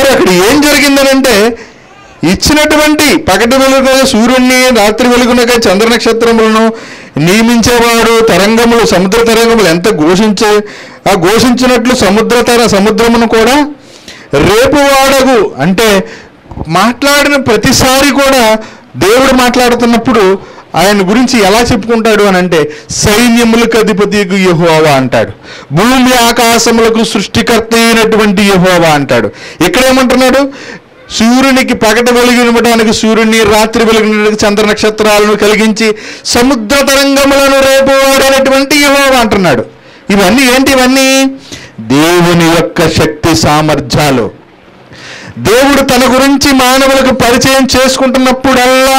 అక్కడ ఏం జరిగిందనంటే ఇచ్చినటువంటి పగటి వెలుగున సూర్యుడిని రాత్రి వెలుగునగా చంద్ర నక్షత్రములను నియమించేవాడు తరంగములు సముద్ర తరంగములు ఎంత ఘోషించే ఆ ఘోషించినట్లు సముద్ర తర సముద్రమును కూడా రేపు వాడగు అంటే మాట్లాడిన ప్రతిసారి కూడా దేవుడు మాట్లాడుతున్నప్పుడు ఆయన గురించి ఎలా చెప్పుకుంటాడు అని అంటే సైన్యములకు అధిపతి యహోవా అంటాడు భూమి ఆకాశములకు సృష్టికర్త అయినటువంటి యహోవా అంటాడు ఇక్కడ ఏమంటున్నాడు సూర్యునికి పగట వెలుగునివ్వడానికి సూర్యుని రాత్రి వెలుగునికి చంద్ర నక్షత్రాలను కలిగించి సముద్ర తరంగములను రేపు వాడైనటువంటి యహోవా అంటున్నాడు ఇవన్నీ ఏంటి ఇవన్నీ దేవుని యొక్క శక్తి సామర్థ్యాలు దేవుడు తన గురించి మానవులకు పరిచయం చేసుకుంటున్నప్పుడల్లా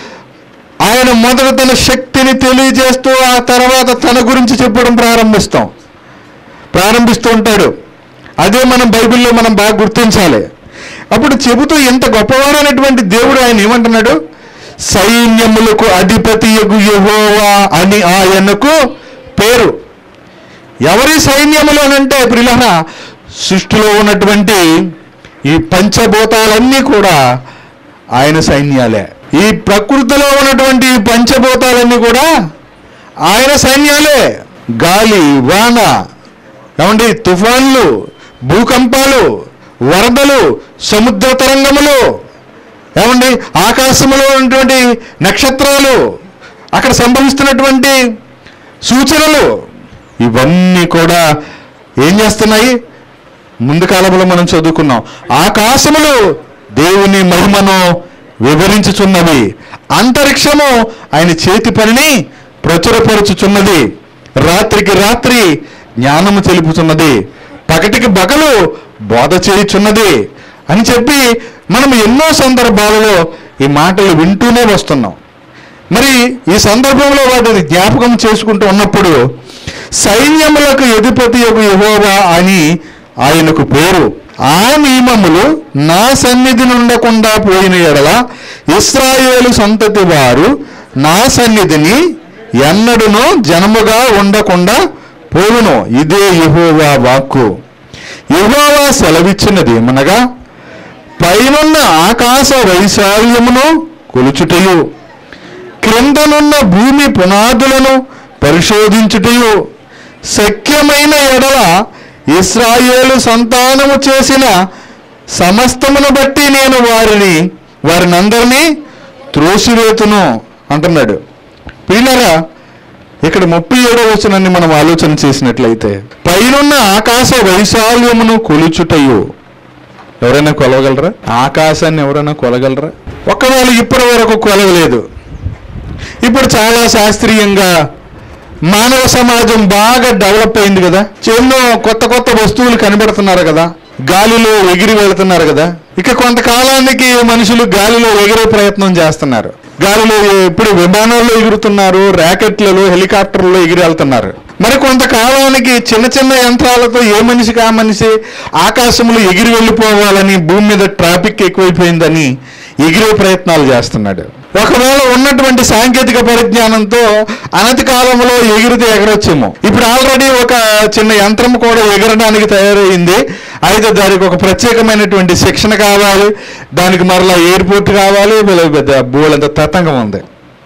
ఆయన మొదట తన శక్తిని తెలియజేస్తూ ఆ తర్వాత తన గురించి చెప్పడం ప్రారంభిస్తాం ప్రారంభిస్తూ ఉంటాడు అదే మనం బైబిల్లో మనం బాగా గుర్తించాలి అప్పుడు చెబుతూ ఎంత గొప్పవాడైనటువంటి దేవుడు ఆయన ఏమంటున్నాడు సైన్యములకు అధిపతి యహోవా అని ఆయనకు పేరు ఎవరి సైన్యములు అనంటే ప్రిలహ సృష్టిలో ఉన్నటువంటి ఈ పంచభూతాలన్నీ కూడా ఆయన సైన్యాలే ఈ ప్రకృతిలో ఉన్నటువంటి ఈ పంచభూతాలన్నీ కూడా ఆయన సైన్యాలే గాలి వాన ఏమండి తుఫాన్లు భూకంపాలు వరదలు సముద్ర తరంగములు ఏమండి ఆకాశంలో ఉన్నటువంటి నక్షత్రాలు అక్కడ సంభవిస్తున్నటువంటి సూచనలు ఇవన్నీ కూడా ఏం చేస్తున్నాయి ముందు కాలంలో మనం చదువుకున్నాం ఆకాశములు దేవుని మహిమను వివరించుచున్నవి అంతరిక్షము ఆయన చేతి పనిని ప్రచురపరుచుచున్నది రాత్రికి రాత్రి జ్ఞానము తెలుపుతున్నది పగటికి బగలు బోధ చేయుచున్నది అని చెప్పి మనం ఎన్నో సందర్భాలలో ఈ మాటలు వింటూనే వస్తున్నాం మరి ఈ సందర్భంలో వాటిని జ్ఞాపకం చేసుకుంటూ ఉన్నప్పుడు సైన్యములకు అధిపతి యొక్క యహోవా అని ఆయనకు పేరు ఆ నియమములు నా సన్నిధి నుండకుండా పోయిన ఎడల ఇస్రాయేలు సంతతి వారు నా సన్నిధిని ఎన్నడునో జనముగా ఉండకుండా పోవును ఇదే యహోవా వాక్కు యహోవా సెలవిచ్చినది ఏమనగా పైనున్న ఆకాశ వైశాల్యమును కొలుచుటయు క్రిందనున్న భూమి పునాదులను పరిశోధించుటయు శక్యమైన ఎడల ఇస్రాయేలు సంతానము చేసిన సమస్తమును బట్టి నేను వారిని వారినందరినీ త్రోసివేతును అంటున్నాడు పిల్లరా ఇక్కడ ముప్పై ఏడో వచనాన్ని మనం ఆలోచన చేసినట్లయితే పైనున్న ఆకాశ వైశాల్యమును కొలుచుటయు ఎవరైనా కొలవగలరా ఆకాశాన్ని ఎవరైనా కొలగలరా ఒకవేళ ఇప్పటి వరకు కొలవలేదు ఇప్పుడు చాలా శాస్త్రీయంగా మానవ సమాజం బాగా డెవలప్ అయింది కదా ఎన్నో కొత్త కొత్త వస్తువులు కనబడుతున్నారు కదా గాలిలో ఎగిరి వెళుతున్నారు కదా ఇక కొంతకాలానికి మనుషులు గాలిలో ఎగిరే ప్రయత్నం చేస్తున్నారు గాలిలో ఇప్పుడు విమానాల్లో ఎగురుతున్నారు ర్యాకెట్లలో హెలికాప్టర్లో ఎగిరి వెళ్తున్నారు మరి కొంతకాలానికి చిన్న చిన్న యంత్రాలతో ఏ మనిషికి ఆ మనిషి ఆకాశంలో ఎగిరి వెళ్ళిపోవాలని భూమి మీద ట్రాఫిక్ ఎక్కువైపోయిందని ఎగిరే ప్రయత్నాలు చేస్తున్నాడు ఒకవేళ ఉన్నటువంటి సాంకేతిక పరిజ్ఞానంతో అనతి కాలంలో ఎగిరితే ఎగరొచ్చేమో ఇప్పుడు ఆల్రెడీ ఒక చిన్న యంత్రం కూడా ఎగరడానికి తయారైంది అయితే దానికి ఒక ప్రత్యేకమైనటువంటి శిక్షణ కావాలి దానికి మరలా ఎయిర్పోర్ట్ కావాలి వీళ్ళ పెద్ద బోలంత తతంగం ఉంది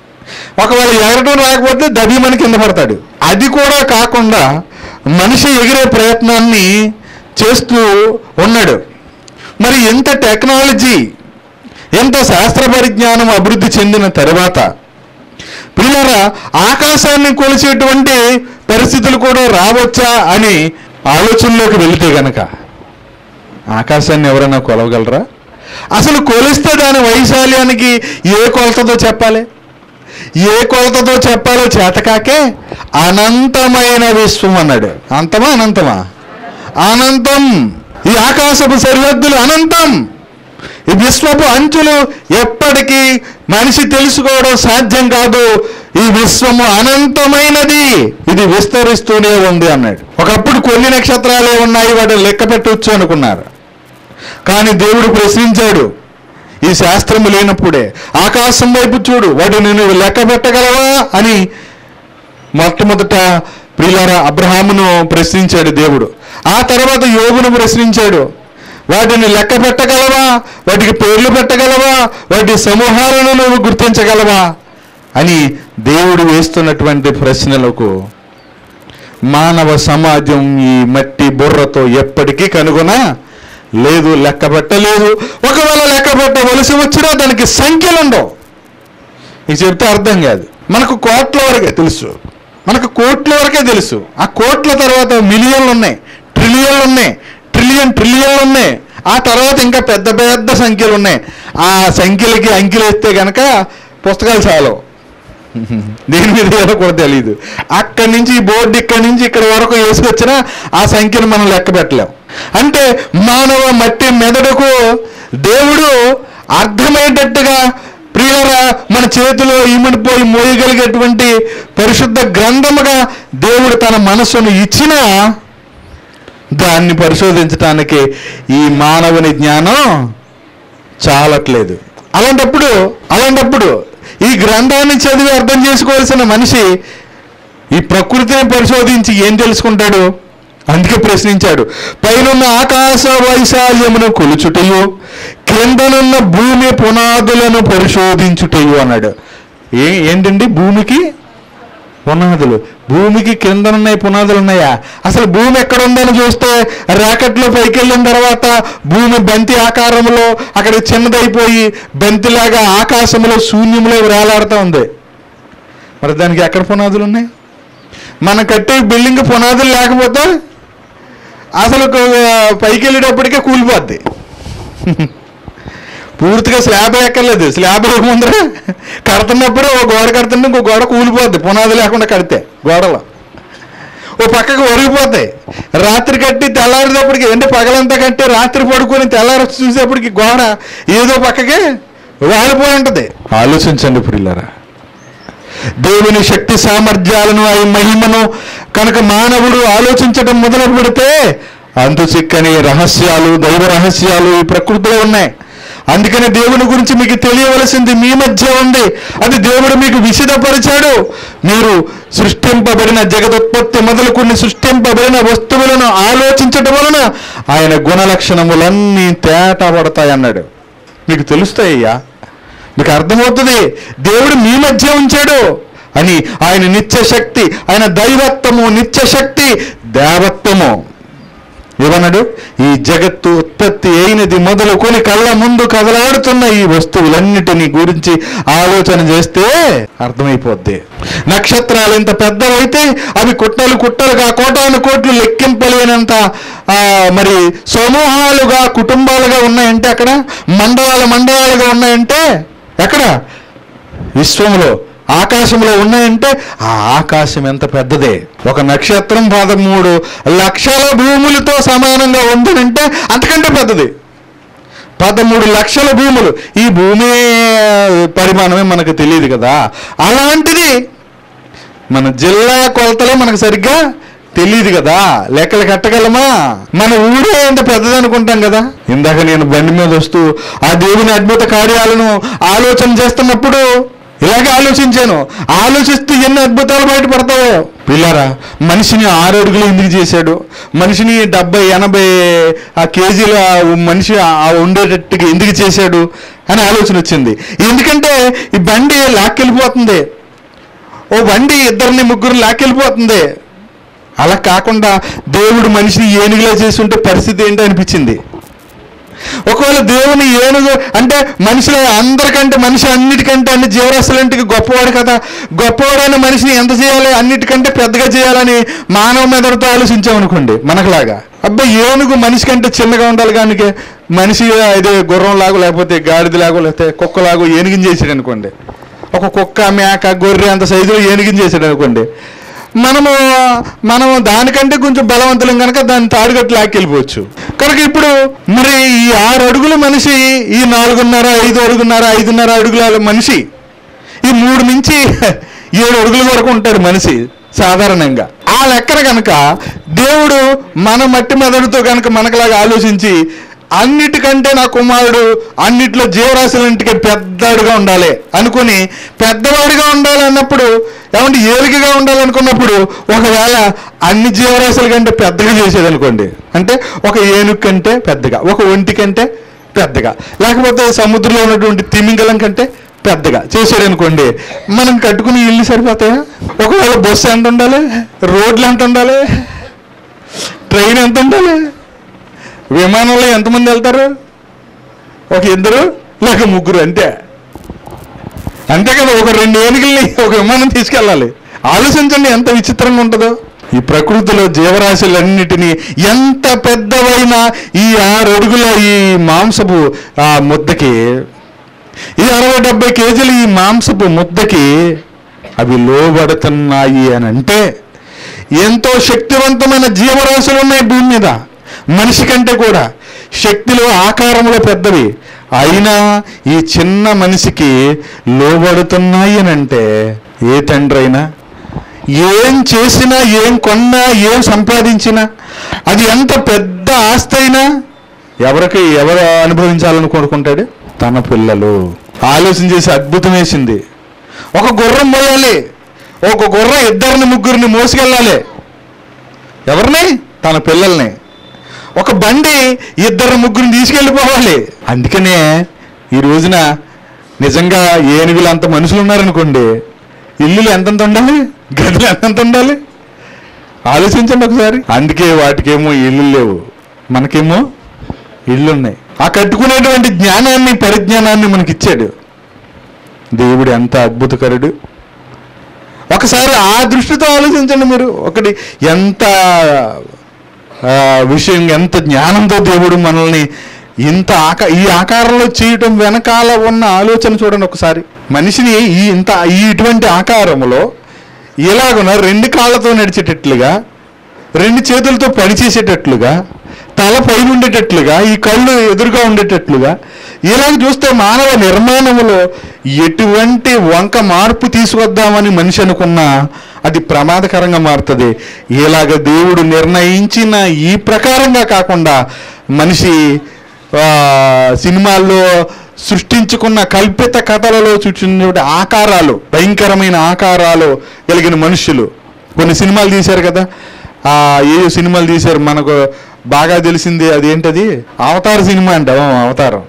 ఒకవేళ ఎగరటం రాకపోతే దబీమని కింద పడతాడు అది కూడా కాకుండా మనిషి ఎగిరే ప్రయత్నాన్ని చేస్తూ ఉన్నాడు మరి ఎంత టెక్నాలజీ ఎంత శాస్త్ర పరిజ్ఞానం అభివృద్ధి చెందిన తర్వాత పిల్లరా ఆకాశాన్ని కొలిచేటువంటి పరిస్థితులు కూడా రావచ్చా అని ఆలోచనలోకి వెళితే గనక ఆకాశాన్ని ఎవరైనా కొలవగలరా అసలు కొలిస్తే దాని వైశాల్యానికి ఏ కొలతతో చెప్పాలి ఏ కొలతతో చెప్పాలో చేతకాకే అనంతమైన విశ్వం అన్నాడు అంతమా అనంతమా అనంతం ఈ ఆకాశపు సరిహద్దులు అనంతం ఈ విశ్వపు అంచులు ఎప్పటికీ మనిషి తెలుసుకోవడం సాధ్యం కాదు ఈ విశ్వము అనంతమైనది ఇది విస్తరిస్తూనే ఉంది అన్నాడు ఒకప్పుడు కొన్ని నక్షత్రాలే ఉన్నాయి వాటిని లెక్క పెట్టవచ్చు అనుకున్నారు కానీ దేవుడు ప్రశ్నించాడు ఈ శాస్త్రము లేనప్పుడే ఆకాశం వైపు చూడు వాటిని నువ్వు లెక్క పెట్టగలవా అని మొట్టమొదట ప్రియులారా అబ్రహామును ప్రశ్నించాడు దేవుడు ఆ తర్వాత యోగును ప్రశ్నించాడు వాటిని లెక్క పెట్టగలవా వాటికి పేర్లు పెట్టగలవా వాటి సమూహాలను నువ్వు గుర్తించగలవా అని దేవుడు వేస్తున్నటువంటి ప్రశ్నలకు మానవ సమాజం ఈ మట్టి బుర్రతో ఎప్పటికీ కనుగొన లేదు లెక్క పెట్టలేదు ఒకవేళ లెక్క పెట్టవలసి వచ్చినా దానికి సంఖ్యలు ఉండవు ఇది చెప్తే అర్థం కాదు మనకు కోట్ల వరకే తెలుసు మనకు కోట్ల వరకే తెలుసు ఆ కోట్ల తర్వాత మిలియన్లు ఉన్నాయి ట్రిలియన్లు ఉన్నాయి ట్రిలియన్ ట్రిలియన్లు ఉన్నాయి ఆ తర్వాత ఇంకా పెద్ద పెద్ద సంఖ్యలు ఉన్నాయి ఆ సంఖ్యలకి అంకెలు వేస్తే కనుక పుస్తకాలు చాలు దేని మీద ఏదో కూడా తెలియదు అక్కడి నుంచి ఈ బోర్డు ఇక్కడి నుంచి ఇక్కడ వరకు వేసుకొచ్చినా ఆ సంఖ్యను మనం లెక్క పెట్టలేం అంటే మానవ మట్టి మెదడుకు దేవుడు అర్థమయ్యేటట్టుగా ప్రియులరా మన చేతిలో ఇమిడిపోయి మోయగలిగేటువంటి పరిశుద్ధ గ్రంథముగా దేవుడు తన మనస్సును ఇచ్చినా దాన్ని పరిశోధించటానికి ఈ మానవుని జ్ఞానం చాలట్లేదు అలాంటప్పుడు అలాంటప్పుడు ఈ గ్రంథాన్ని చదివి అర్థం చేసుకోవాల్సిన మనిషి ఈ ప్రకృతిని పరిశోధించి ఏం తెలుసుకుంటాడు అందుకే ప్రశ్నించాడు పైనున్న ఆకాశ వైశాల్యమును కొలుచుటయు క్రిందనున్న భూమి పునాదులను పరిశోధించుటయు అన్నాడు ఏ ఏంటండి భూమికి పునాదులు భూమికి కిందనున్నాయి పునాదులు ఉన్నాయా అసలు భూమి ఎక్కడ ఉందని చూస్తే రాకెట్లో పైకి వెళ్ళిన తర్వాత భూమి బంతి ఆకారంలో అక్కడ చిన్నదైపోయి బంతిలాగా ఆకాశంలో శూన్యంలో వేలాడుతూ ఉంది మరి దానికి ఎక్కడ పునాదులు ఉన్నాయి మనం కట్టే బిల్డింగ్ పునాదులు లేకపోతే అసలు కొ- పైకి వెళ్ళేటప్పటికే కూలిపోద్ది పూర్తిగా స్లాబ్ ఎక్కర్లేదు స్లాబ్ ముందర కడుతున్నప్పుడు ఒక గోడ కడుతుంటే ఇంకో గోడ కూలిపోద్ది పునాది లేకుండా కడితే గోడలో ఓ పక్కకు ఒరిగిపోతాయి రాత్రి కట్టి తెల్లారేటప్పటికి అంటే పగలంతా కట్టి రాత్రి పడుకొని తెల్లారి వచ్చి చూసేప్పటికి గోడ ఏదో పక్కకి వాలిపోయి ఉంటుంది ఆలోచించండి ప్రియులరా దేవుని శక్తి సామర్థ్యాలను ఆయన మహిమను కనుక మానవుడు ఆలోచించడం మొదలు పెడితే అంతు చిక్కని రహస్యాలు దైవ రహస్యాలు ఈ ప్రకృతిలో ఉన్నాయి అందుకని దేవుని గురించి మీకు తెలియవలసింది మీ మధ్య ఉంది అది దేవుడు మీకు విషదపరిచాడు మీరు సృష్టింపబడిన జగదుత్పత్తి మొదలుకొని సృష్టింపబడిన వస్తువులను ఆలోచించటం వలన ఆయన గుణలక్షణములన్నీ తేటపడతాయి అన్నాడు మీకు తెలుస్తాయ్యా మీకు అర్థమవుతుంది దేవుడు మీ మధ్య ఉంచాడు అని ఆయన నిత్య శక్తి ఆయన దైవత్వము నిత్య శక్తి దేవత్వము ఏమన్నాడు ఈ జగత్తు ఉత్పత్తి అయినది మొదలుకొని కళ్ళ ముందు కదలాడుతున్న ఈ వస్తువులన్నిటిని గురించి ఆలోచన చేస్తే అర్థమైపోద్ది నక్షత్రాలు ఇంత పెద్దవైతే అవి కుట్టలు కుట్టలుగా కోటాను కోట్లు లెక్కింపలేనంత ఆ, మరి సమూహాలుగా కుటుంబాలుగా ఉన్నాయంటే అక్కడ మండలాల మండలాలుగా ఉన్నాయంటే ఎక్కడ విశ్వంలో ఆకాశంలో ఉన్నాయంటే ఆ ఆకాశం ఎంత పెద్దదే ఒక నక్షత్రం పదమూడు లక్షల భూములతో సమానంగా ఉందనంటే అంతకంటే పెద్దది పదమూడు లక్షల భూములు ఈ భూమి పరిమాణమే మనకు తెలియదు కదా అలాంటిది మన జిల్లా కొలతలో మనకు సరిగ్గా తెలియదు కదా లెక్కలు కట్టగలమా మన ఊరే ఎంత పెద్దది అనుకుంటాం కదా ఇందాక నేను బండి మీద వస్తూ ఆ దేవుని అద్భుత కార్యాలను ఆలోచన చేస్తున్నప్పుడు ఇలాగే ఆలోచించాను ఆలోచిస్తూ ఎన్ని అద్భుతాలు బయటపడతావో పిల్లరా మనిషిని ఆరు అడుగులు ఎందుకు చేశాడు మనిషిని డెబ్బై ఎనభై ఆ కేజీల మనిషి ఆ ఉండేటట్టుగా ఎందుకు చేశాడు అని ఆలోచన వచ్చింది ఎందుకంటే ఈ బండి లాక్కెళ్ళిపోతుంది ఓ బండి ఇద్దరిని ముగ్గురు లాక్కెళ్ళిపోతుంది అలా కాకుండా దేవుడు మనిషిని ఏనుగులా చేసి ఉంటే పరిస్థితి ఏంటి అనిపించింది ఒకవేళ దేవుని ఏనుగు అంటే మనిషిలో అందరికంటే మనిషి అన్నిటికంటే అన్ని జీవరాశులంటికి గొప్పవాడు కదా గొప్పవాడైన మనిషిని ఎంత చేయాలి అన్నిటికంటే పెద్దగా చేయాలని మానవ మెదడుతో ఆలోచించామనుకోండి మనకులాగా అబ్బా ఏనుగు మనిషి కంటే చిన్నగా ఉండాలి కానీ మనిషి ఇది గుర్రం లాగో లేకపోతే గాడిద లాగో లేకపోతే కుక్క లాగో ఏనుగుని చేసాడు అనుకోండి ఒక కుక్క మేక గొర్రె అంత సైజులో ఏనుగుని చేసాడు అనుకోండి మనము మనము దానికంటే కొంచెం బలవంతులం కనుక దాన్ని తాడుగట్టు లాక్కెళ్ళిపోవచ్చు కనుక ఇప్పుడు మరి ఈ ఆరు అడుగుల మనిషి ఈ నాలుగున్నర ఐదు అడుగున్నర ఐదున్నర అడుగుల మనిషి ఈ మూడు నుంచి ఏడు అడుగుల వరకు ఉంటాడు మనిషి సాధారణంగా ఆ లెక్కన కనుక దేవుడు మన మట్టి మెదడుతో కనుక మనకులాగా ఆలోచించి అన్నిటికంటే నా కుమారుడు అన్నిట్లో జీవరాశులన్నిటికీ పెద్దవాడిగా ఉండాలి అనుకుని పెద్దవాడిగా ఉండాలి అన్నప్పుడు ఏమంటే ఏలికగా ఉండాలనుకున్నప్పుడు ఒకవేళ అన్ని జీవరాశుల కంటే పెద్దగా చేసేది అనుకోండి అంటే ఒక ఏనుగు కంటే పెద్దగా ఒక ఒంటి కంటే పెద్దగా లేకపోతే సముద్రంలో ఉన్నటువంటి తిమింగలం కంటే పెద్దగా చేసాడు అనుకోండి మనం కట్టుకుని ఇల్లు సరిపోతాయా ఒకవేళ బస్సు ఎంత ఉండాలి రోడ్లు ఎంత ఉండాలి ట్రైన్ ఎంత ఉండాలి విమానంలో ఎంతమంది వెళ్తారు ఒక ఇద్దరు లేక ముగ్గురు అంతే అంతే కదా ఒక రెండు ఏనుగుల్ని ఒక విమానం తీసుకెళ్ళాలి ఆలోచించండి ఎంత విచిత్రంగా ఉంటుందో ఈ ప్రకృతిలో జీవరాశులన్నిటినీ ఎంత పెద్దవైన ఈ ఆరు అడుగుల ఈ మాంసపు ఆ ముద్దకి ఈ అరవై డెబ్బై కేజీలు ఈ మాంసపు ముద్దకి అవి లోబడుతున్నాయి అని అంటే ఎంతో శక్తివంతమైన జీవరాశులు ఉన్నాయి భూమి మీద మనిషి కంటే కూడా శక్తిలో ఆకారంలో పెద్దవి అయినా ఈ చిన్న మనిషికి లోబడుతున్నాయి అని అంటే ఏ తండ్రి అయినా ఏం చేసినా ఏం కొన్నా ఏం సంపాదించినా అది ఎంత పెద్ద ఆస్తి అయినా ఎవరికి ఎవరు అనుభవించాలని కోరుకుంటాడు తన పిల్లలు ఆలోచన చేసి అద్భుతం వేసింది ఒక గుర్రం మోయాలి ఒక గుర్రం ఇద్దరిని ముగ్గురిని మోసుకెళ్ళాలి ఎవరిని తన పిల్లల్ని ఒక బండి ఇద్దరు ముగ్గురిని తీసుకెళ్ళిపోవాలి అందుకనే ఈ రోజున నిజంగా ఏనుగులు అంత మనుషులు ఉన్నారనుకోండి ఇల్లులు ఎంతెంత ఉండాలి గదులు ఎంతెంత ఉండాలి ఆలోచించండి ఒకసారి అందుకే వాటికేమో ఇల్లు లేవు మనకేమో ఇళ్ళు ఉన్నాయి ఆ కట్టుకునేటువంటి జ్ఞానాన్ని పరిజ్ఞానాన్ని మనకి ఇచ్చాడు దేవుడు ఎంత అద్భుతకరుడు ఒకసారి ఆ దృష్టితో ఆలోచించండి మీరు ఒకటి ఎంత ఆ, విషయం ఎంత జ్ఞానంతో దేవుడు మనల్ని ఇంత ఆక ఈ ఆకారంలో చేయటం వెనకాల ఉన్న ఆలోచన చూడండి ఒకసారి మనిషిని ఈ ఇంత ఈ ఇటువంటి ఆకారంలో ఇలాగున రెండు కాళ్ళతో నడిచేటట్లుగా రెండు చేతులతో పనిచేసేటట్లుగా తల పైన ఉండేటట్లుగా ఈ కళ్ళు ఎదురుగా ఉండేటట్లుగా ఇలాగ చూస్తే మానవ నిర్మాణములో ఎటువంటి వంక మార్పు తీసుకొద్దామని మనిషి అనుకున్నా అది ప్రమాదకరంగా మారుతుంది ఇలాగ దేవుడు నిర్ణయించిన ఈ ప్రకారంగా కాకుండా మనిషి ఆ, సినిమాల్లో సృష్టించుకున్న కల్పిత కథలలో చూసిన ఆకారాలు భయంకరమైన ఆకారాలు కలిగిన మనుషులు కొన్ని సినిమాలు తీశారు కదా ఆ ఏ సినిమాలు తీశారు మనకు బాగా తెలిసింది అదేంటది అవతార సినిమా అంట ఆ, అవతారం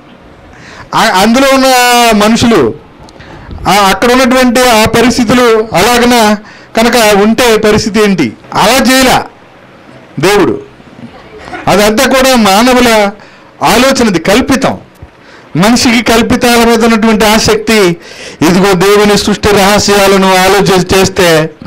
ఆ- అందులో ఉన్న మనుషులు ఆ అక్కడ ఉన్నటువంటి ఆ పరిస్థితులు అలాగన కనుక ఉంటే పరిస్థితి ఏంటి అలా చేయలా దేవుడు అదంతా కూడా మానవుల ఆలోచనది కల్పితం మనిషికి కల్పితాల మీద ఉన్నటువంటి ఆసక్తి ఇదిగో దేవుని సృష్టి రహస్యాలను ఆలోచన చేస్తే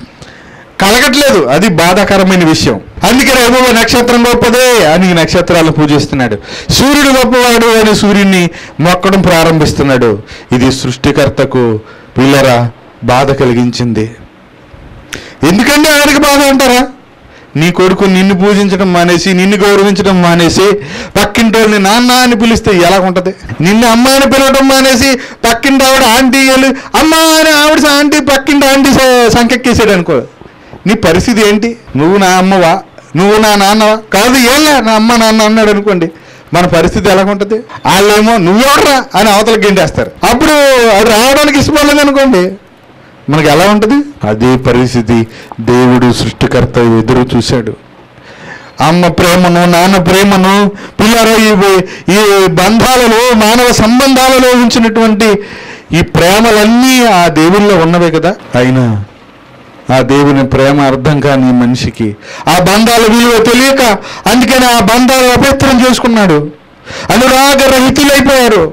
కలగట్లేదు అది బాధాకరమైన విషయం అందుకని ఎగువ నక్షత్రం గొప్పదే అని ఈ నక్షత్రాలను పూజిస్తున్నాడు సూర్యుడు గొప్పవాడు అని సూర్యుడిని మొక్కడం ప్రారంభిస్తున్నాడు ఇది సృష్టికర్తకు పిల్లరా బాధ కలిగించింది ఎందుకంటే ఆయనకి బాధ అంటారా నీ కొడుకు నిన్ను పూజించడం మానేసి నిన్ను గౌరవించడం మానేసి పక్కింటి వాళ్ళని నాన్న అని పిలిస్తే ఎలా ఉంటది నిన్ను అమ్మ అని పిలవడం మానేసి పక్కింటి ఆవిడ ఆంటీ వెళ్ళి అమ్మ అని ఆవిడ ఆంటీ పక్కింటి ఆంటీ స- సంకెక్కేసాడు అనుకో నీ పరిస్థితి ఏంటి నువ్వు నా అమ్మవా నువ్వు నా నాన్నవా కాదు ఏళ్ళ నా అమ్మ నాన్న అన్నాడు అనుకోండి మన పరిస్థితి ఎలా ఉంటుంది వాళ్ళేమో నువ్వెవడరా అని అవతల గెంటేస్తారు అప్పుడు అది రావడానికి ఇష్టపడలేదు అనుకోండి మనకి ఎలా ఉంటుంది అదే పరిస్థితి దేవుడు సృష్టికర్త ఎదురు చూశాడు అమ్మ ప్రేమను నాన్న ప్రేమను పిల్లల ఈ ఈ బంధాలలో మానవ సంబంధాలలో ఉంచినటువంటి ఈ ప్రేమలన్నీ ఆ దేవుల్లో ఉన్నవే కదా అయినా ఆ దేవుని ప్రేమ అర్థం కాని ఈ మనిషికి ఆ బంధాల విలువ తెలియక అందుకని ఆ బంధాలు అపవిత్రం చేసుకున్నాడు అనురాగ రహితులైపోయారు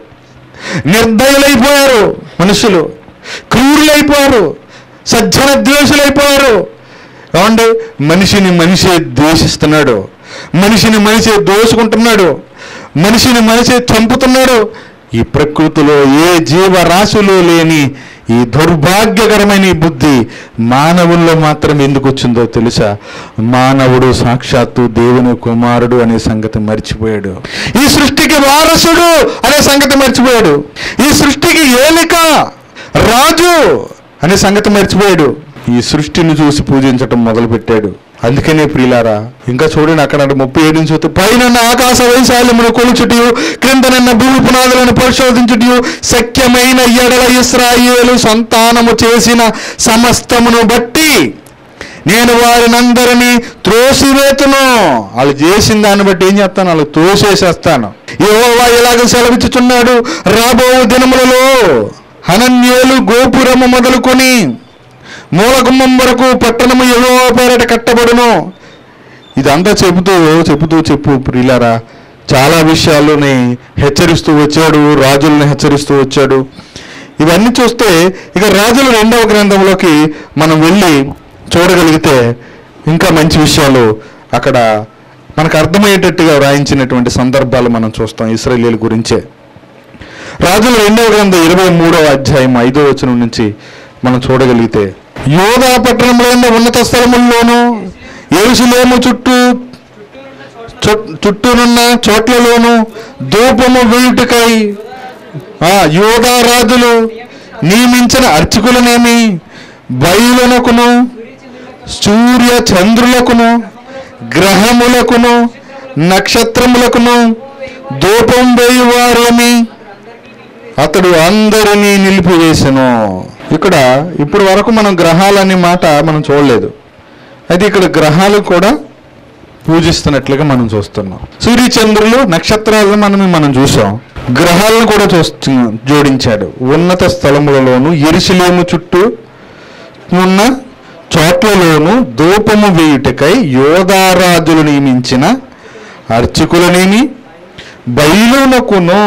నిర్దయులైపోయారు మనుషులు క్రూరులైపోయారు సజ్జన ద్వేషులైపోయారు ఏమండి మనిషిని మనిషి ద్వేషిస్తున్నాడు మనిషిని మనిషి దోసుకుంటున్నాడు మనిషిని మనిషి చంపుతున్నాడు ఈ ప్రకృతిలో ఏ జీవరాశులు లేని ఈ దౌర్భాగ్యకరమైన ఈ బుద్ధి మానవుల్లో మాత్రం ఎందుకు వచ్చిందో తెలుసా మానవుడు సాక్షాత్తు దేవుని కుమారుడు అనే సంగతి మర్చిపోయాడు ఈ సృష్టికి వారసుడు అనే సంగతి మర్చిపోయాడు ఈ సృష్టికి ఏలిక రాజు అనే సంగతి మర్చిపోయాడు ఈ సృష్టిని చూసి పూజించటం మొదలుపెట్టాడు అందుకనే ప్రియులారా ఇంకా చూడండి అక్కడ అంటే ముప్పై ఏడు నుంచి చూస్తే పైన ఆకాశ వైశాల్యమును కొలుచుటియు క్రిందనన్న భూమి పునాదులను పరిశోధించుటియు శక్యమైన ఎడల ఇస్రాయేలు సంతానము చేసిన సమస్తమును బట్టి నేను వారినందరినీ త్రోసివేతును వాళ్ళు చేసిన దాన్ని బట్టి ఏం చేస్తాను వాళ్ళు త్రోసేసేస్తాను యెహోవా ఇలాగ సెలవిచ్చుచున్నాడు రాబో దినములలో హనన్యేలు గోపురము మొదలుకొని మూలగుమ్మం వరకు పట్టణము యెహోవా పేరట కట్టబడును ఇదంతా చెబుతూ చెబుతూ చెప్పు ప్రియులారా చాలా విషయాల్లోని హెచ్చరిస్తూ వచ్చాడు రాజుల్ని హెచ్చరిస్తూ వచ్చాడు ఇవన్నీ చూస్తే ఇక రాజుల రెండవ గ్రంథంలోకి మనం వెళ్ళి చూడగలిగితే ఇంకా మంచి విషయాలు అక్కడ మనకు అర్థమయ్యేటట్టుగా వ్రాయించినటువంటి సందర్భాలు మనం చూస్తాం ఇస్రాయేలీల గురించే రాజుల రెండవ గ్రంథం ఇరవై మూడవ అధ్యాయం ఐదో వచనం నుంచి మనం చూడగలిగితే యోధా పట్టణంలో ఉన్న ఉన్నత స్థలముల్లోనూ ఎరుసలేము చుట్టూ చు- చుట్టూనున్న చోట్లలోనూ ధూపము వేయుటకై ఆ యోధా రాజులు నియమించిన అర్చకులనేమి బయలునకును సూర్య చంద్రులకును గ్రహములకును నక్షత్రములకును ధూపం వేయువారేమి అతడు అందరినీ నిలిపివేసెను ఇక్కడ ఇప్పుడు వరకు మనం గ్రహాలనే మాట మనం చూడలేదు అయితే ఇక్కడ గ్రహాలు కూడా పూజిస్తున్నట్లుగా మనం చూస్తున్నాం సూర్యచంద్రులు నక్షత్రాలను మనం మనం చూసాం గ్రహాలను కూడా చూస్తున్నాం జోడించాడు ఉన్నత స్థలములలోను ఎరుసలేము చుట్టూ ఉన్న చోట్లలోను ధూపము వేయుటకై యోధారాజులు నియమించిన అర్చకులనేమి బయలునకును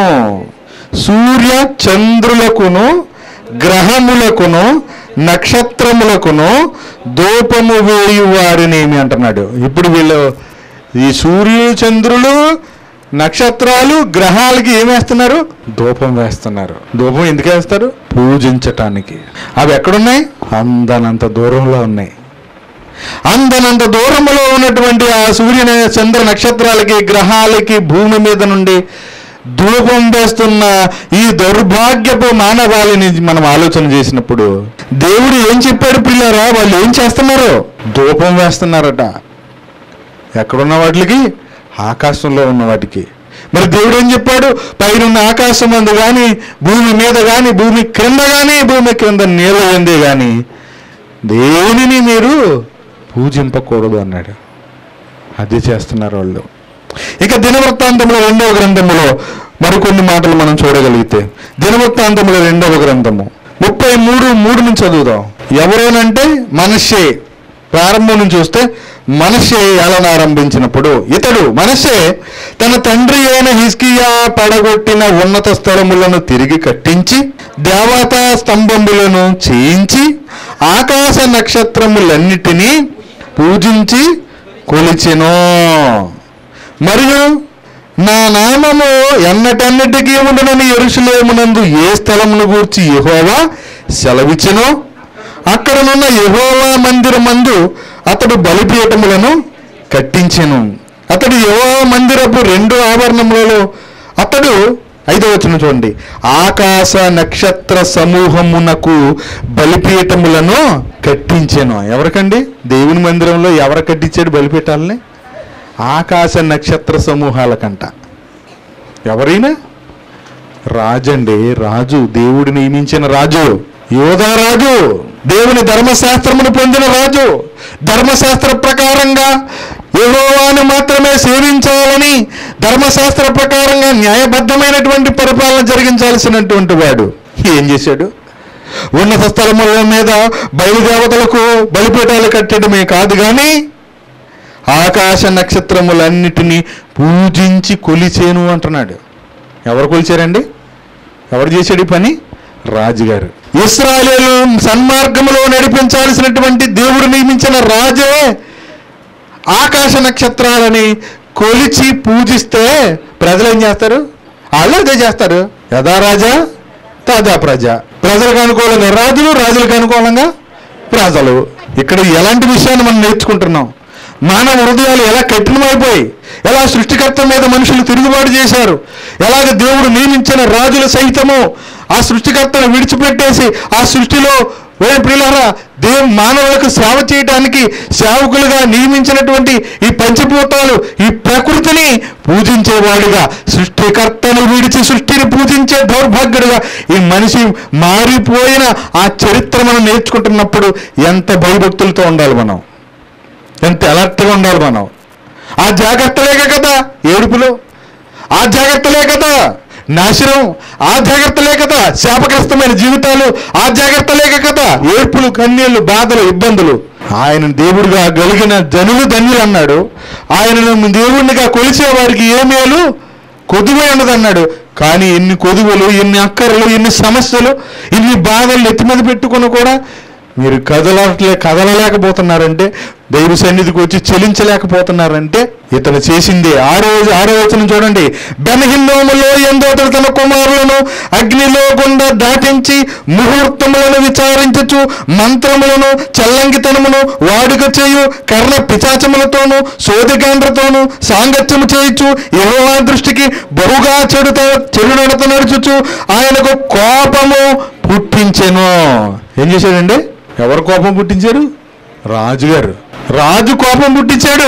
సూర్య చంద్రులకును గ్రహములకును నక్షత్రములకును ధూపము వేయు వారినేమి అంటున్నాడు ఇప్పుడు వీళ్ళు ఈ సూర్యుడు చంద్రులు నక్షత్రాలు గ్రహాలకి ఏం వేస్తున్నారు ధూపం వేస్తున్నారు ధూపం ఎందుకు వేస్తారు పూజించటానికి అవి ఎక్కడున్నాయి అందనంత దూరంలో ఉన్నాయి అందనంత దూరంలో ఉన్నటువంటి ఆ సూర్య చంద్ర నక్షత్రాలకి గ్రహాలకి భూమి మీద నుండి ధూపం వేస్తున్న ఈ దౌర్భాగ్యపు మానవాళిని మనం ఆలోచన చేసినప్పుడు దేవుడు ఏం చెప్పాడు పిల్లరా వాళ్ళు ఏం చేస్తున్నారు ధూపం వేస్తున్నారట ఎక్కడున్న వాటికి ఆకాశంలో ఉన్న వాటికి మరి దేవుడు ఏం చెప్పాడు పైనున్న ఆకాశం అందు కానీ భూమి మీద కానీ భూమి క్రింద కానీ భూమి క్రింద నీళ్ళ ఎందే కానీ దేనిని మీరు పూజింపకూడదు అన్నాడు అది చేస్తున్నారు వాళ్ళు ఇక దినవృత్తాంతంలో రెండవ గ్రంథములో మరికొన్ని మాటలు మనం చూడగలిగితే దినవృత్తాంతంలో రెండవ గ్రంథము ముప్పై మూడు మూడు నుంచి చదువుదాం ఎవరోనంటే మనషే ప్రారంభం నుంచి చూస్తే మనషే ఏలన ఆరంభించినప్పుడు ఇతడు మనషే తన తండ్రి అయిన హిస్కియా పడగొట్టిన ఉన్నత స్థలములను తిరిగి కట్టించి దేవతా స్తంభములను చేయించి ఆకాశ నక్షత్రములన్నిటినీ పూజించి కొలిచెను మరియు నా నామము ఎన్నటన్నిటికీ ఉండునని ఎరుసలేమునందు ఏ స్థలమును గూర్చి యెహోవా సెలవిచ్చెనో అక్కడనున్న యెహోవా మందిరమందు అతడు బలిపీఠములను కట్టించెను అతడు యెహోవా మందిరపు రెండు ఆవరణములలో అతడు ఐదో వచనం చూడండి ఆకాశ నక్షత్ర సమూహమునకు బలిపీఠములను కట్టించెను ఎవరికండి దేవుని మందిరంలో ఎవరు కట్టించాడు బలిపీఠాలని ఆకాశ నక్షత్ర సమూహాలకంట ఎవరైనా రాజండి రాజు దేవుడు నియమించిన రాజు యోధా రాజు దేవుని ధర్మశాస్త్రమును పొందిన రాజు ధర్మశాస్త్ర ప్రకారంగా యెహోవాను మాత్రమే సేవించాలని ధర్మశాస్త్ర ప్రకారంగా న్యాయబద్ధమైనటువంటి పరిపాలన జరిగించాల్సినటువంటి వాడు ఏం చేశాడు ఉన్నత స్థలముల మీద బయలుదేవతలకు బలిపీఠాలు కట్టడమే కాదు కానీ ఆకాశ నక్షత్రములన్నిటినీ పూజించి కొలిచేను అంటున్నాడు ఎవరు కొలిచారండి ఎవరు చేశాడు ఈ పని రాజుగారు ఇస్రాయేలు సన్మార్గములో నడిపించాల్సినటువంటి దేవుడు నియమించిన రాజే ఆకాశ నక్షత్రాలని కొలిచి పూజిస్తే ప్రజలు ఏం చేస్తారు వాళ్ళు అదే చేస్తారు యథా రాజా తాజా ప్రజ ప్రజలకు అనుకూలంగా రాజులు రాజులకు అనుకూలంగా ప్రజలు ఇక్కడ ఎలాంటి విషయాన్ని మనం నేర్చుకుంటున్నాం మానవ హృదయాలు ఎలా కఠినమైపోయి ఎలా సృష్టికర్త మీద మనుషులు తిరుగుబాటు చేశారు ఎలాగ దేవుడు నియమించిన రాజుల సైతము ఆ సృష్టికర్తను విడిచిపెట్టేసి ఆ సృష్టిలో ఓ ప్రియులారా దేవు మానవులకు సేవ చేయడానికి సేవకులుగా నియమించినటువంటి ఈ పంచభూతాలు ఈ ప్రకృతిని పూజించేవాడుగా సృష్టికర్తను విడిచి సృష్టిని పూజించే దౌర్భాగ్యుడుగా ఈ మనిషి మారిపోయిన ఆ చరిత్ర మనం నేర్చుకుంటున్నప్పుడు ఎంత భయభక్తులతో ఉండాలి మనం ఎంత అలర్ట్గా ఉండాలి మనం ఆ జాగ్రత్తలేక కదా ఏడుపులు ఆ జాగ్రత్తలే కదా నాశనం ఆ జాగ్రత్తలే కదా శాపగ్రస్తమైన జీవితాలు ఆ జాగ్రత్తలేక కదా ఏడ్పులు కన్నీళ్లు బాధలు ఇబ్బందులు ఆయన దేవుడిగా కలిగిన జనులు ధన్యులు అన్నాడు ఆయనను దేవుడిగా కొలిసే వారికి ఏ మేలు కొదువే ఉన్నదన్నాడు కానీ ఎన్ని కొదువులు ఎన్ని అక్కరలు ఎన్ని సమస్యలు ఇన్ని బాధలు ఎత్తి మీద పెట్టుకుని కూడా మీరు కదలట్లే కదలలేకపోతున్నారంటే దైవ సన్నిధికి వచ్చి చెలించలేకపోతున్నారంటే ఇతను చేసింది ఆరో ఆరో వచనం చూడండి బెనహిన్నోములో ఎందోతడు తన కుమారులను అగ్నిలో గుండా దాటించి ముహూర్తములను విచారించచ్చు మంత్రములను చల్లంగితనమును వాడుక చేయు కర్ణ పిచాచములతోనూ సోదిగాండ్రతోనూ సాంగత్యము చేయొచ్చు యెహోవా దృష్టికి బహుగా చెడుతో చెడు నడత నడుచుచు ఆయనకు కోపము పుట్టించెను ఏం చేశాడండి ఎవరు కోపం పుట్టించారు రాజుగారు రాజు కోపం పుట్టించాడు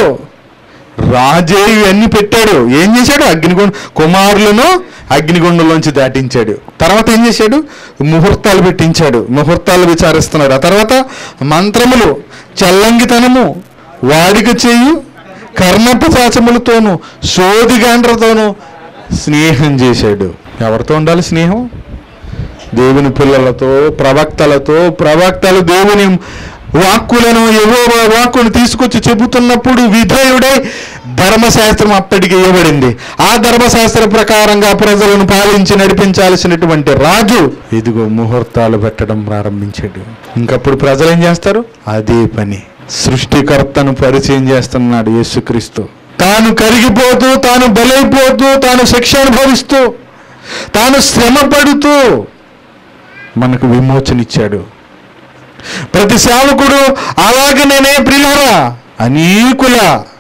రాజే ఇవన్నీ పెట్టాడు ఏం చేశాడు అగ్నిగుండ కుమారులను అగ్నిగుండంలోంచి దాటించాడు తర్వాత ఏం చేశాడు ముహూర్తాలు పెట్టించాడు ముహూర్తాలు విచారిస్తున్నాడు ఆ తర్వాత మంత్రములు చల్లంగితనము వాడిక చేయు కర్ణపచాచములతోనూ సోదిగాండ్రతోనూ స్నేహం చేశాడు ఎవరితో ఉండాలి స్నేహం దేవుని పిల్లలతో ప్రవక్తలతో ప్రవక్తలు దేవుని వాక్కులను ఎవో వాక్కును తీసుకొచ్చి చెబుతున్నప్పుడు విధేయుడై ధర్మశాస్త్రం అప్పటికి ఇవ్వబడింది ఆ ధర్మశాస్త్ర ప్రకారంగా ప్రజలను పాలించి నడిపించాల్సినటువంటి రాజు ఇదిగో ముహూర్తాలు పెట్టడం ప్రారంభించాడు ఇంకప్పుడు ప్రజలు ఏం చేస్తారు అదే పని సృష్టికర్తను పరిచయం చేస్తున్నాడు యేసుక్రీస్తు తాను కరిగిపోతూ తాను బలైపోతూ తాను శిక్ష అనుభవిస్తూ తాను శ్రమ పడుతూ మనకు విమోచన ఇచ్చాడు ప్రతి సేవకుడు అలాగే నేనే ప్రియులారా అనేకుల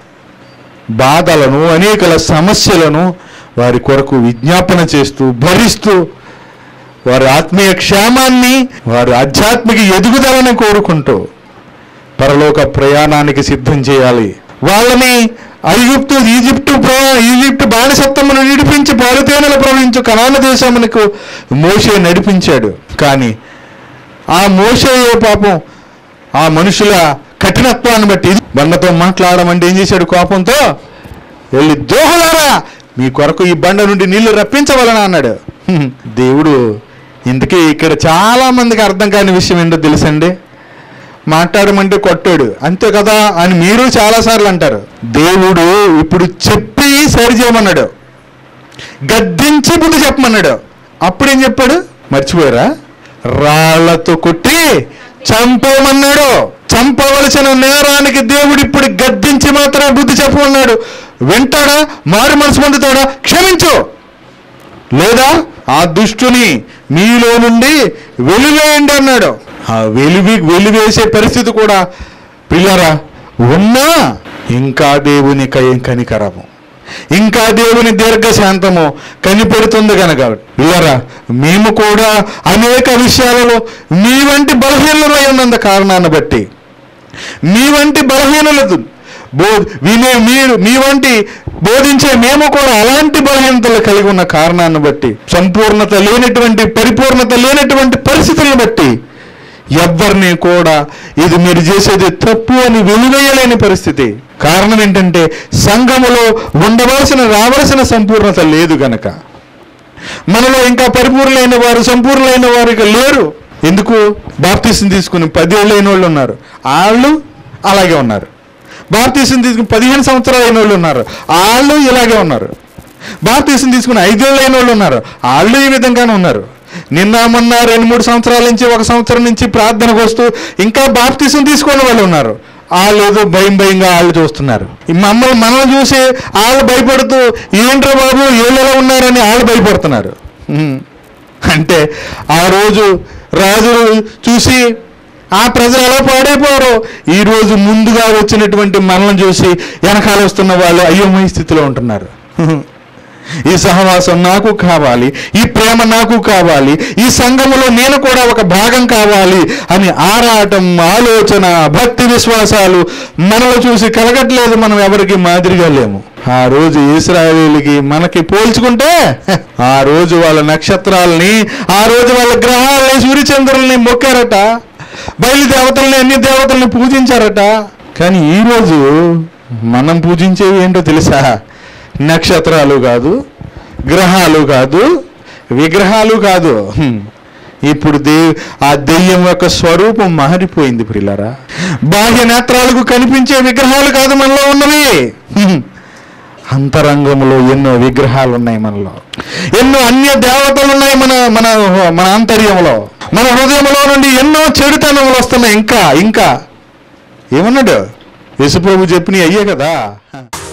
బాధలను అనేకుల సమస్యలను వారి కొరకు విజ్ఞాపన చేస్తూ భరిస్తూ వారి ఆత్మీయ క్షేమాన్ని వారి ఆధ్యాత్మిక ఎదుగుదలను కోరుకుంటూ పరలోక ప్రయాణానికి సిద్ధం చేయాలి వాళ్ళని ఐగుప్తు ఈజిప్టు ప్ర- ఈజిప్టు బానిసత్వమును విడిపించి పాలుతేనెలు ప్రవహించు కనాన దేశమునకు మోషే నడిపించాడు కానీ ఆ మోషే పాపం ఆ మనుషుల కఠినత్వాన్ని బట్టి బండతో మాట్లాడమంటే ఏం చేశాడు కోపంతో వెళ్ళి దోహలారా మీ కొరకు ఈ బండ నుండి నీళ్లు రప్పించవలన అన్నాడు హ్మ్. దేవుడు ఇంతకీ ఇక్కడ చాలా మందికి అర్థం కాని విషయం ఏంటో తెలుసండి మాట్లాడమంటే కొట్టాడు అంతే కదా అని మీరు చాలాసార్లు అంటారు దేవుడు ఇప్పుడు చెప్పి సరి చేయమన్నాడు గద్దించి బుద్ధి చెప్పమన్నాడు అప్పుడేం చెప్పాడు మర్చిపోయారా రాళ్లతో కొట్టి చంపమన్నాడు చంపవలసిన నేరానికి దేవుడు ఇప్పుడు గద్దించి మాత్రం బుద్ధి చెప్పమన్నాడు వింటాడా మారు మనసు పొందుతాడా క్షమించు లేదా ఆ దుష్టుని మీలో నుండి వెలివేయండి అన్నాడు ఆ వెలివి వెలివేసే పరిస్థితి కూడా పిల్లరా ఉన్నా ఇంకా దేవుని కయం కనికరము ఇంకా దేవుని దీర్ఘశాంతము కనిపెడుతుంది కనుక పిల్లరా మేము కూడా అనేక విషయాలలో మీ వంటి బలహీనమై ఉన్నంత కారణాన్ని బట్టి మీ వంటి బలహీనలతో బో వినే మీరు మీ వంటి బోధించే మేము కూడా అలాంటి బలహీనతలు కలిగి ఉన్న కారణాన్ని బట్టి సంపూర్ణత లేనటువంటి పరిపూర్ణత లేనటువంటి పరిస్థితులను బట్టి ఎవ్వరిని కూడా ఇది మీరు చేసేది తప్పు అని వెలివేయలేని పరిస్థితి కారణం ఏంటంటే సంఘములో ఉండవలసిన రావలసిన సంపూర్ణత లేదు గనక మనలో ఇంకా పరిపూర్ణులైన వారు సంపూర్ణులైన వారు ఇక లేరు ఎందుకు బాప్తీసం తీసుకుని పదేళ్ళు అయిన వాళ్ళు ఉన్నారు వాళ్ళు అలాగే ఉన్నారు బాప్తీసం తీసుకుని పదిహేను సంవత్సరాలు అయిన వాళ్ళు ఉన్నారు వాళ్ళు ఇలాగే ఉన్నారు బాప్తీసం తీసుకుని ఐదేళ్ళు అయిన వాళ్ళు ఉన్నారు వాళ్ళు ఈ విధంగానే ఉన్నారు నిన్న మొన్న రెండు మూడు సంవత్సరాల నుంచి ఒక సంవత్సరం నుంచి ప్రార్థనకు వస్తూ ఇంకా బాప్తీసం తీసుకునే వాళ్ళు ఉన్నారు వాళ్ళు ఏదో భయం భయంగా వాళ్ళు చూస్తున్నారు ఈ మమ్మల్ని మనల్ని చూసి వాళ్ళు భయపడుతూ ఏంట్రా బాబు వీళ్ళు ఎలా ఉన్నారని వాళ్ళు భయపడుతున్నారు ఉమ్. అంటే ఆ రోజు రాజు చూసి ఆ ప్రజలు ఎలా పాడైపోయారో ఈ రోజు ముందుగా వచ్చినటువంటి మనల్ని చూసి వెనకాల వస్తున్న వాళ్ళు అయోమయ స్థితిలో ఉంటున్నారు ఈ సహవాసం నాకు కావాలి ఈ ప్రేమ నాకు కావాలి ఈ సంఘములో నేను కూడా ఒక భాగం కావాలి అని ఆరాటం ఆలోచన భక్తి విశ్వాసాలు మనలో చూసి కలగట్లేదు మనం ఎవరికి మాదిరిగా లేము ఆ రోజు ఇస్రాయేలీకి మనకి పోల్చుకుంటే ఆ రోజు వాళ్ళ నక్షత్రాలని ఆ రోజు వాళ్ళ గ్రహాలని సూర్యచంద్రుల్ని మొక్కారట బయలు దేవతల్ని అన్ని దేవతల్ని పూజించారట కానీ ఈ రోజు మనం పూజించేవి ఏంటో తెలుసా నక్షత్రాలు కాదు గ్రహాలు కాదు విగ్రహాలు కాదు హ్మ్. ఇప్పుడు దే ఆ దెయ్యం యొక్క స్వరూపం మారిపోయింది ప్రిల్లరా బాహ్య నేత్రాలకు కనిపించే విగ్రహాలు కాదు మనలో ఉన్నవి హ్మ్. అంతరంగంలో ఎన్నో విగ్రహాలు ఉన్నాయి మనలో ఎన్నో అన్య దేవతలు ఉన్నాయి మన మన మన ఆంతర్యంలో మన హృదయంలో నుండి ఎన్నో చెడుతనములు వస్తున్నాయి ఇంకా ఇంకా ఏమన్నాడు యేసుప్రభు చెప్పినవి అయ్యే కదా